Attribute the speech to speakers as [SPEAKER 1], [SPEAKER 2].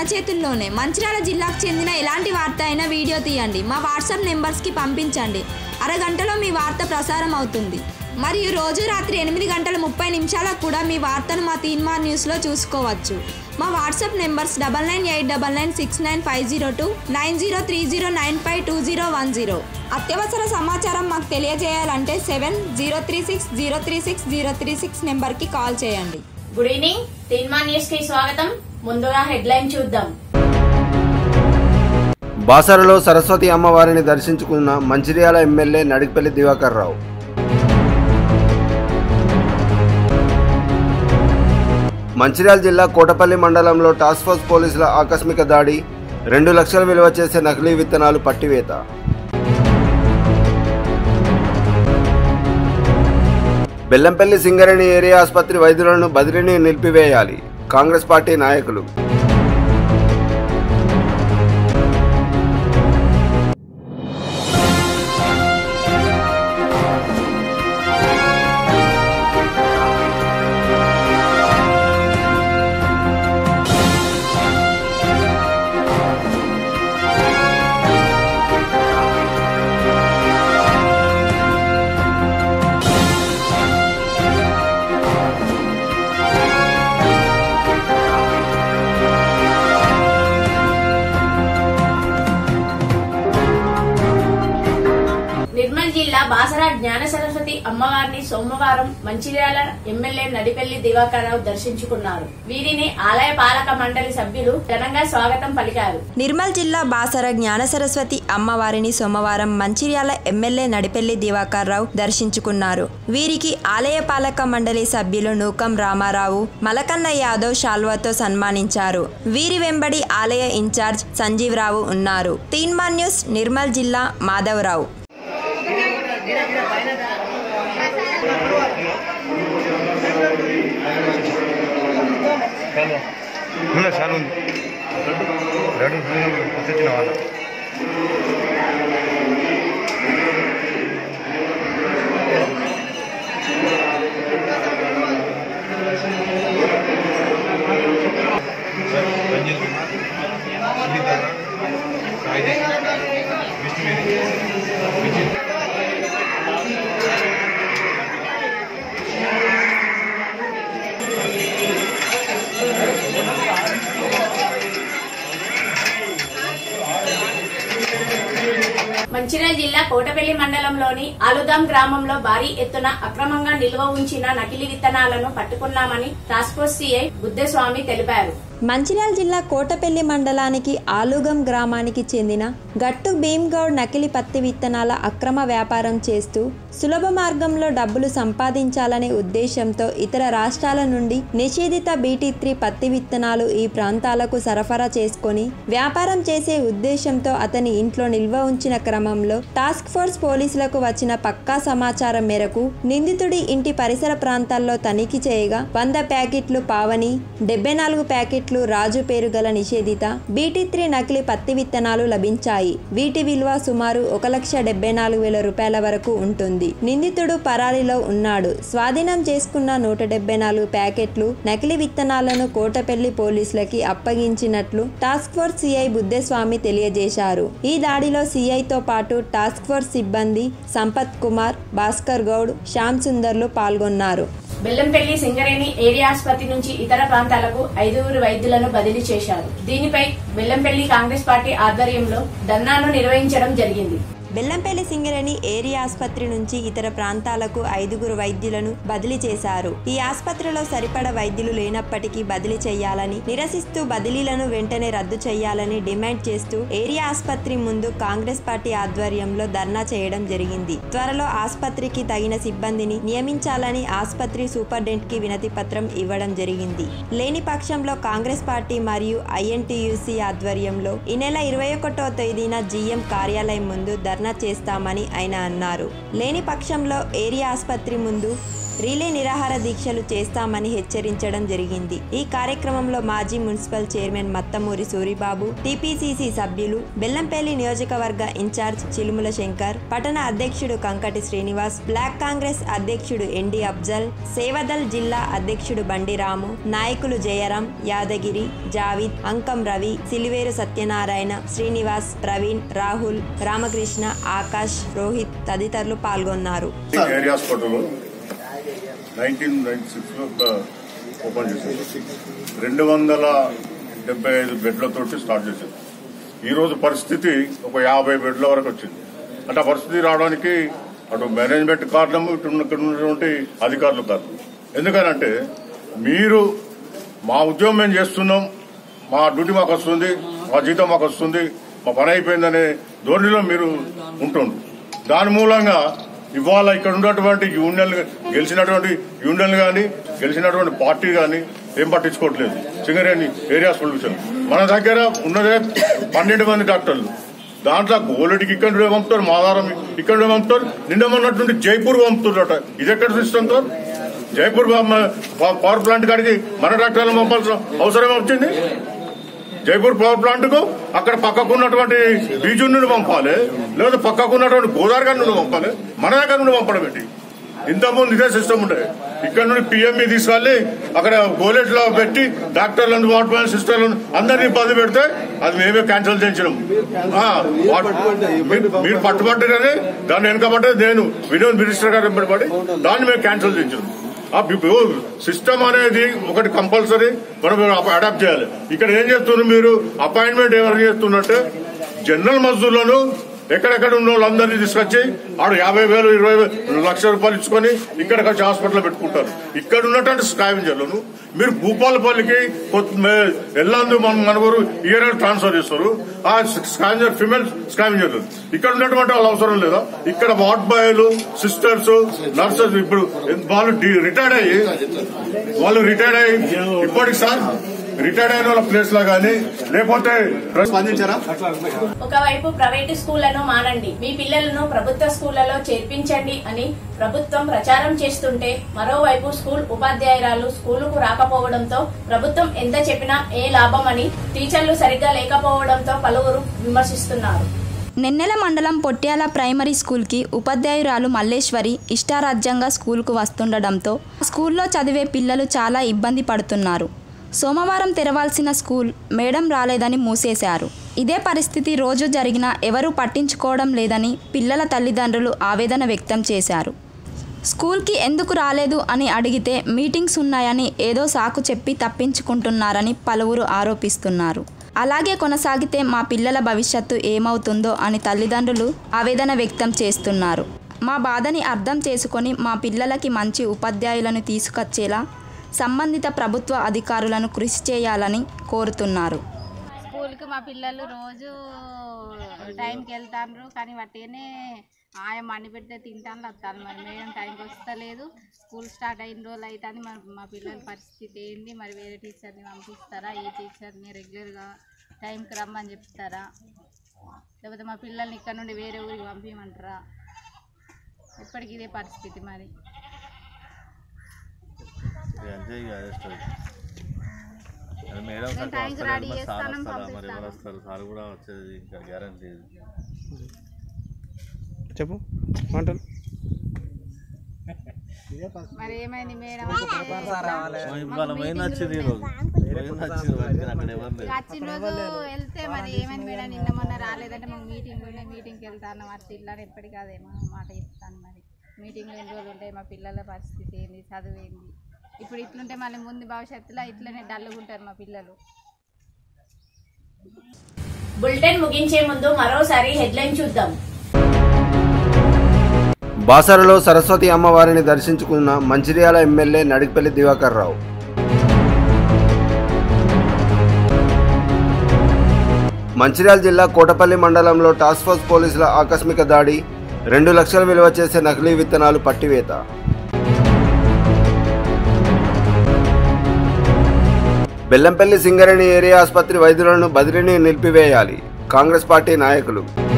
[SPEAKER 1] చేతుల్లోనే మంచిర్యాల జిల్లాకు చెందిన ఎలాంటి వార్త అయినా వీడియో తీయండి మా వాట్సాప్ నెంబర్స్కి పంపించండి అరగంటలో మీ వార్త ప్రసారం అవుతుంది మరియు రోజు రాత్రి ఎనిమిది గంటల ముప్పై నిమిషాలకు కూడా మీ వార్తను మా తీన్మార్ న్యూస్లో చూసుకోవచ్చు మా WhatsApp numbers double nine eight double nine six nine five zero two nine zero three zero nine five two zero one zero అత్యవసర సమాచారం మాకు తెలియజేయాలంటే seven zero three six zero three six zero three six నెంబర్కి call చేయండి
[SPEAKER 2] good evening Teenmaar news కి స్వాగతం ముందుగా headline చూద్దాం
[SPEAKER 3] బాసరలో సరస్వతి అమ్మవారిని దర్శించుకున్న మంచిర్యాల ఎమ్మెల్యే నడిపెల్లి దివాకర్ రావు మంచిర్యాల జిల్లా కోటపల్లి మండలంలో టాస్క్ ఫోర్స్ పోలీసుల ఆకస్మిక దాడి రెండు లక్షల విలువ చేసే నకిలీ విత్తనాలు పట్టివేత బెల్లంపల్లి సింగరేణి ఏరియా ఆసుపత్రి వైద్యులను బదిలీని నిలిపివేయాలి కాంగ్రెస్ పార్టీ నాయకులు
[SPEAKER 2] నిర్మల్ జిల్లా బాసరా జ్ఞాన సరస్వతి అమ్మవారిని సోమవారం మంచిర్యాల ఎమ్మెల్యే నడిపెల్లి దివాకర్ రావు దర్శించుకున్నారు వీరిని ఆలయ పాలక మండలి సభ్యులు ఘనంగా స్వాగతం పలికారు
[SPEAKER 4] నిర్మల్ జిల్లా బాసర జ్ఞాన సరస్వతి అమ్మవారిని సోమవారం మంచిర్యాల ఎమ్మెల్యే నడిపెల్లి దివాకర్ రావు దర్శించుకున్నారు వీరికి ఆలయ పాలక మండలి సభ్యులు నూకం రామారావు మలకన్న యాదవ్ శాల్వాతో సన్మానించారు వీరి వెంబడి ఆలయ ఇన్ఛార్జ్ సంజీవరావు ఉన్నారు తీన్మా న్యూస్ నిర్మల్ జిల్లా మాధవరావు
[SPEAKER 5] ఉన్న చాలా ఉంది రెడీ వచ్చిన వాళ్ళ
[SPEAKER 2] మంచిర్యాల జిల్లా కోటపల్లి మండలంలోని ఆలుదాం గ్రామంలో భారీ ఎత్తున అక్రమంగా నిల్వ ఉంచిన నకిలీ విత్తనాలను పట్టుకున్నామని టాస్క్ ఫోర్స్ సిఐ బుద్ధస్వామి తెలిపారు
[SPEAKER 4] మంచిర్యాల జిల్లా కోటపల్లి మండలానికి ఆలుగం గ్రామానికి చెందిన గట్టు భీమ్గౌడ్ నకిలీ పత్తి విత్తనాల అక్రమ వ్యాపారం చేస్తూ సులభ మార్గంలో డబ్బులు సంపాదించాలనే ఉద్దేశంతో ఇతర రాష్ట్రాల నుండి నిషేధిత బీటీ త్రీ పత్తి విత్తనాలు ఈ ప్రాంతాలకు సరఫరా చేసుకొని వ్యాపారం చేసే ఉద్దేశంతో అతని ఇంట్లో నిల్వ ఉంచిన క్రమంలో టాస్క్ ఫోర్స్ పోలీసులకు వచ్చిన పక్కా సమాచారం మేరకు నిందితుడి ఇంటి పరిసర ప్రాంతాల్లో తనిఖీ చేయగా వంద ప్యాకెట్లు పావని డెబ్బై నాలుగు ప్యాకెట్లు రాజు పేరు గల నిషేధిత బీటీ త్రీ నకిలీ పత్తి విత్తనాలు లభించాయి వీటి విలువ సుమారు ఒక లక్ష డెబ్బై నాలుగు వేల రూపాయల వరకు ఉంటుంది నిందితుడు పరారీలో ఉన్నాడు స్వాధీనం చేసుకున్న నూట డెబ్బై నాలుగు ప్యాకెట్లు నకిలీ విత్తనాలను కోటపల్లి పోలీసులకి అప్పగించినట్లు టాస్క్ ఫోర్స్ సిఐ బుద్ధస్వామి తెలియజేశారు ఈ దాడిలో సిఐతో పాటు టాస్క్ ఫోర్స్ సిబ్బంది సంపత్ కుమార్ భాస్కర్ గౌడ్ శ్యామ్ సుందర్లు పాల్గొన్నారు
[SPEAKER 2] బెల్లంపల్లి సింగరేణి ఏరియా ఆసుపత్రి నుంచి ఇతర ప్రాంతాలకు ఐదుగురు వైద్యులను బదిలీ చేశారు దీనిపై బెల్లంపల్లి కాంగ్రెస్ పార్టీ ఆధ్వర్యంలో ధర్నాను నిర్వహించడం జరిగింది
[SPEAKER 4] బెల్లంపల్లి సింగరేణి ఏరియా ఆసుపత్రి నుంచి ఇతర ప్రాంతాలకు ఐదుగురు వైద్యులను బదిలీ చేశారు ఈ ఆసుపత్రిలో సరిపడ వైద్యులు లేనప్పటికీ బదిలీ చేయాలని నిరసిస్తూ బదిలీలను వెంటనే రద్దు చేయాలని డిమాండ్ చేస్తూ ఏరియా ఆసుపత్రి ముందు కాంగ్రెస్ పార్టీ ఆధ్వర్యంలో ధర్నా చేయడం జరిగింది త్వరలో ఆసుపత్రికి తగిన సిబ్బందిని నియమించాలని ఆసుపత్రి సూపరింటెండెంట్ కి వినతి పత్రం ఇవ్వడం జరిగింది లేని పక్షంలో కాంగ్రెస్ పార్టీ మరియు ఐఎన్టీయూసీ ఆధ్వర్యంలో ఈ నెల ఇరవై ఒకటో తేదీన జీఎం కార్యాలయం ముందు ధర్నా చేస్తామని ఆయన అన్నారు లేని పక్షంలో ఏరియా ఆసుపత్రి ముందు రిలే నిరాహార దీక్షలు చేస్తామని హెచ్చరించడం జరిగింది ఈ కార్యక్రమంలో మాజీ municipal chairman Mattamuri Suribabu TPCC సభ్యులు బెల్లంపల్లి నియోజకవర్గ ఇన్ఛార్జ్ చిలుముల శంకర్ పట్టణ అధ్యక్షుడు కంకటి శ్రీనివాస్ బ్లాక్ కాంగ్రెస్ అధ్యక్షుడు ఎండి అఫ్జల్ సేవదల్ జిల్లా అధ్యక్షుడు బండి రాము నాయకులు జయరాం యాదగిరి జావిద్ అంకం రవి సిలివేరు సత్యనారాయణ శ్రీనివాస్ ప్రవీణ్ రాహుల్ రామకృష్ణ ఆకాష్ రోహిత్ తదితరులు పాల్గొన్నారు
[SPEAKER 6] ఏరియా హాస్పిటల్ నైన్టీన్ నైన్టీ సిక్స్లో ఓపెన్ చేశారు రెండు వందల డెబ్బై ఐదు బెడ్లతోటి స్టార్ట్ చేశారు ఈ రోజు పరిస్థితి ఒక యాభై బెడ్ల వరకు వచ్చింది అంటే ఆ పరిస్థితి రావడానికి అటు మేనేజ్మెంట్ కారణం ఇటు ఉన్న- ఇక్కడ ఉన్నటువంటి అధికారులు కారణం ఎందుకనంటే మీరు మా ఉద్యోగం మేము చేస్తున్నాం మా డ్యూటీ మాకు వస్తుంది మా జీతం మాకు వస్తుంది మా పని అయిపోయిందనే ధోరణిలో మీరు ఉంటుండ్రు దాని మూలంగా ఇవాళ ఇక్కడ ఉన్నటువంటి యూనియన్ గెలిచినటువంటి యూనియన్ గాని గెలిచినటువంటి పార్టీ గాని ఏం పట్టించుకోవట్లేదు సింగరేణి ఏరియా సొల్యూషన్ మన దగ్గర ఉన్నదే పన్నెండు మంది డాక్టర్లు దాంట్లో గోలెడికి ఇక్కడ నుండి పంపుతారు మాదారం ఇక్కడ నుండి పంపుతారు నిన్న మొన్నట్టుండి జైపూర్ పంపుతుందట ఇది ఎక్కడ సిస్టంతో జైపూర్ పవర్ ప్లాంట్ కాడికి మన డాక్టర్లు పంపాల్సిన అవసరం వచ్చింది జైపూర్ పవర్ ప్లాంట్ కు అక్కడ పక్కకు ఉన్నటువంటి బీజూర్ నుండి పంపాలి లేదా పక్కకు ఉన్నటువంటి గోదావరి గారి నుండి పంపాలి మన దగ్గర నుండి పంపడం ఏంటి ఇంతకుముందు ఇదే సిస్టమ్ ఉండే ఇక్కడ నుండి పిఎంఈ తీసుకెళ్లి అక్కడ గోలెట్ లో పెట్టి డాక్టర్లను వార్డ్ బాయ్ సిస్టర్లను అందరినీ ఇబ్బంది పెడితే అది మేమే క్యాన్సిల్ చేయించినాం ఆ, వాట్- మీరు- మీరు పట్టుబట్టారని దాన్ని వెనకబట్టే నేను వినోద్ మినిస్టర్ గారు వెంబడి దాన్ని మేము క్యాన్సిల్ చేయించినాం ఆ సిస్టమ్ అనేది ఒకటి కంపల్సరీ మనం అడాప్ట్ చేయాలి ఇక్కడ ఏం చేస్తున్నారు మీరు అపాయింట్మెంట్ ఎవరు చేస్తున్నట్టే జనరల్ మజ్దూర్లను ఎక్కడెక్కడ ఉన్న వాళ్ళందరినీ తీసుకొచ్చి ఆడు యాభై వేలు ఇరవై వేలు లక్ష రూపాయలు ఇచ్చుకొని ఇక్కడికి వచ్చి హాస్పిటల్ పెట్టుకుంటారు ఇక్కడ ఉన్నటువంటి స్కావెంజర్లను మీరు భూపాలపల్లికి కొత్త- మే- ఎల్లందు మన మనవరు ఇయర్ ట్రాన్స్ఫర్ చేస్తారు ఆ స్కావెంజర్ ఫిమేల్ స్కావెంజర్ ఇక్కడ ఉన్నటువంటి వాళ్ళు అవసరం లేదా ఇక్కడ వార్డ్ బాయ్లు సిస్టర్స్ నర్సెస్ ఇప్పుడు వాళ్ళు రిటైర్డ్ అయ్యి వాళ్ళు రిటైర్డ్ అయ్యి ఇప్పటికి సార్ రిటైర్డ్ అయిన వాళ్ళ ప్లేస్ లో గానీ లేకపోతే స్పందించారా
[SPEAKER 2] ఒకవైపు ప్రైవేటు స్కూళ్లను మానండి మీ పిల్లలను ప్రభుత్వ స్కూళ్లలో చేర్పించండి అని ప్రభుత్వం ప్రచారం చేస్తుంటే మరోవైపు స్కూల్ ఉపాధ్యాయురాలు స్కూలుకు రాకపోవడంతో ప్రభుత్వం ఎంత చెప్పినా ఏ లాభం అని టీచర్లు సరిగ్గా లేకపోవడంతో పలువురు విమర్శిస్తున్నారు
[SPEAKER 1] నెన్నెల మండలం పొట్యాల ప్రైమరీ స్కూల్కి ఉపాధ్యాయురాలు మల్లేశ్వరి ఇష్టారాజ్యంగా స్కూల్కు వస్తుండడంతో స్కూల్లో చదివే పిల్లలు చాలా ఇబ్బంది పడుతున్నారు సోమవారం తెరవాల్సిన స్కూల్ మేడం రాలేదని మూసేశారు ఇదే పరిస్థితి రోజు జరిగినా ఎవరూ పట్టించుకోవడం లేదని పిల్లల తల్లిదండ్రులు ఆవేదన వ్యక్తం చేశారు స్కూల్కి ఎందుకు రాలేదు అని అడిగితే మీటింగ్స్ ఉన్నాయని ఏదో సాకు చెప్పి తప్పించుకుంటున్నారని పలువురు ఆరోపిస్తున్నారు అలాగే కొనసాగితే మా పిల్లల భవిష్యత్తు ఏమవుతుందో అని తల్లిదండ్రులు ఆవేదన వ్యక్తం చేస్తున్నారు మా బాధని అర్థం చేసుకొని మా పిల్లలకి మంచి ఉపాధ్యాయులను తీసుకొచ్చేలా సంబంధిత ప్రభుత్వ అధికారులను కృషి చేయాలని కోరుతున్నారు
[SPEAKER 7] స్కూల్కి మా పిల్లలు రోజు టైంకి వెళ్తాండ్రు కానీ వాటినే ఆయా మండి పెడితే తింటాను వస్తాను మరి మేడం టైంకి వస్తలేదు స్కూల్ స్టార్ట్ అయిన రోజులు అవుతుంది మరి మా పిల్లల పరిస్థితి ఏంది మరి వేరే టీచర్ని పంపిస్తారా ఏ టీచర్ని రెగ్యులర్గా టైంకి రమ్మని చెప్తారా లేకపోతే మా పిల్లల్ని ఇక్కడ నుండి వేరే ఊరికి పంపించమంటారా ఎప్పటికి ఇదే పరిస్థితి మరి
[SPEAKER 8] అంతే ఇక అదే స్టోరీ అది మేడం
[SPEAKER 7] నేను
[SPEAKER 8] సరిగ్గా
[SPEAKER 7] టైంకి
[SPEAKER 8] వస్తలేదు,
[SPEAKER 7] రెడీ
[SPEAKER 8] మరి సార్
[SPEAKER 7] చేస్తాను,
[SPEAKER 8] వస్తారా మరి ఎవరు
[SPEAKER 7] పంపిస్తాను.
[SPEAKER 8] వస్తారు సార్ కూడా వచ్చేది ఇంకా గ్యారంటీ లేదు
[SPEAKER 5] చెప్పు మాటలు
[SPEAKER 7] మరి ఏమైంది మేడం అంటే
[SPEAKER 8] ఇవాళ మెయిన్ వచ్చింది ఈరోజు మెయిన్ వచ్చింది బయటికి అక్కడ ఎవరు లేదు
[SPEAKER 7] వచ్చిన రోజు వెళ్తే మరి ఏమైంది మేడం నిన్న మొన్న రాలేదంటే మాకు మీటింగ్ ఉండే మీటింగ్కి వెళ్తాను మరి ఇల్లని ఎప్పటికీ అదేమో మాట చెప్తాను మరి మీటింగ్లు ఎన్ని రోజులు ఉంటాయి మా పిల్లల పరిస్థితి ఏంది చదువు ఏంది ఇప్పుడు ఇట్లుంటే మళ్ళీ ముందు భవిష్యత్తులో ఇట్లనే డల్లుగా ఉంటారు మా పిల్లలు
[SPEAKER 2] బులెటిన్ ముగించే ముందు మరోసారి హెడ్లైన్ చూద్దాం
[SPEAKER 3] బాసరలో సరస్వతి అమ్మవారిని దర్శించుకున్న మంచిర్యాల ఎమ్మెల్యే నడిపెల్లి దివాకర్ రావు మంచిర్యాల జిల్లా కోటపల్లి మండలంలో టాస్క్ ఫోర్స్ పోలీసుల ఆకస్మిక దాడి రెండు లక్షల విలువ చేసే నకిలీ విత్తనాలు పట్టివేత బెల్లంపల్లి సింగరేణి ఏరియా ఆసుపత్రి వైద్యులను బదిలీని నిలిపివేయాలి కాంగ్రెస్ పార్టీ నాయకులు